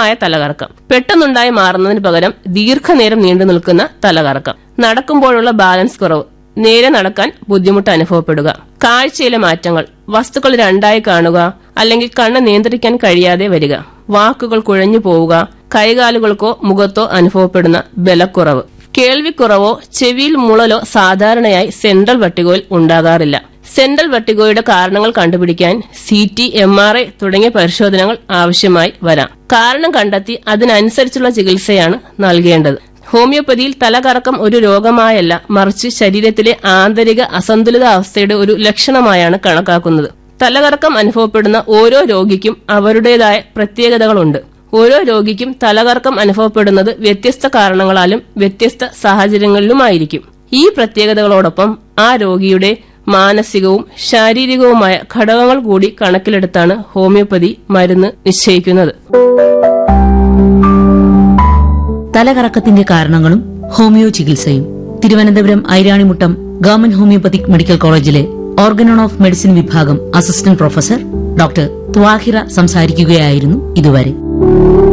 സ്ഥിരമായ തലകറക്കം പെട്ടെന്നുണ്ടായി മാറുന്നതിന് പകരം ദീർഘനേരം നീണ്ടു നിൽക്കുന്ന തലകറക്കം നടക്കുമ്പോഴുള്ള ബാലൻസ് കുറവ് നേരെ നടക്കാൻ ബുദ്ധിമുട്ട് അനുഭവപ്പെടുക കാഴ്ചയിലെ മാറ്റങ്ങൾ വസ്തുക്കൾ രണ്ടായി കാണുക അല്ലെങ്കിൽ കണ്ണ് നിയന്ത്രിക്കാൻ കഴിയാതെ വരിക വാക്കുകൾ കുഴഞ്ഞു പോവുക കൈകാലുകൾക്കോ മുഖത്തോ അനുഭവപ്പെടുന്ന ബലക്കുറവ് കേൾവിക്കുറവോ ചെവിയിൽ മുളലോ സാധാരണയായി സെൻട്രൽ വട്ടികോയിൽ ഉണ്ടാകാറില്ല സെൻട്രൽ വട്ടികോയുടെ കാരണങ്ങൾ കണ്ടുപിടിക്കാൻ C T M R I തുടങ്ങിയ പരിശോധനകൾ ആവശ്യമായി വരാം കാരണം കണ്ടെത്തി അതിനനുസരിച്ചുള്ള ചികിത്സയാണ് നൽകേണ്ടത് ഹോമിയോപ്പതിയിൽ തലകറക്കം ഒരു രോഗമായല്ല മറിച്ച് ശരീരത്തിലെ ആന്തരിക അസന്തുലിതാവസ്ഥയുടെ ഒരു ലക്ഷണമായാണ് കണക്കാക്കുന്നത് തലകറക്കം അനുഭവപ്പെടുന്ന ഓരോ രോഗിക്കും അവരുടേതായ പ്രത്യേകതകളുണ്ട് ഓരോ രോഗിക്കും തലകറക്കം അനുഭവപ്പെടുന്നത് വ്യത്യസ്ത കാരണങ്ങളാലും വ്യത്യസ്ത സാഹചര്യങ്ങളിലുമായിരിക്കും ഈ പ്രത്യേകതകളോടൊപ്പം ആ രോഗിയുടെ മാനസികവും ശാരീരികവുമായ ഘടകങ്ങൾ കൂടി കണക്കിലെടുത്താണ് ഹോമിയോപ്പതി മരുന്ന് നിശ്ചയിക്കുന്നത് തലകറക്കത്തിന്റെ കാരണങ്ങളും ഹോമിയോ ചികിത്സയും Thiruvananthapuram Airanimuttam government homoeopathic medical കോളേജിലെ ഓർഗനോൺ ഓഫ് മെഡിസിൻ വിഭാഗം അസിസ്റ്റന്റ് പ്രൊഫസർ ഡോക്ടർ ത്വാഹിറ സംസാരിക്കുകയായിരുന്നു ഇതുവരെ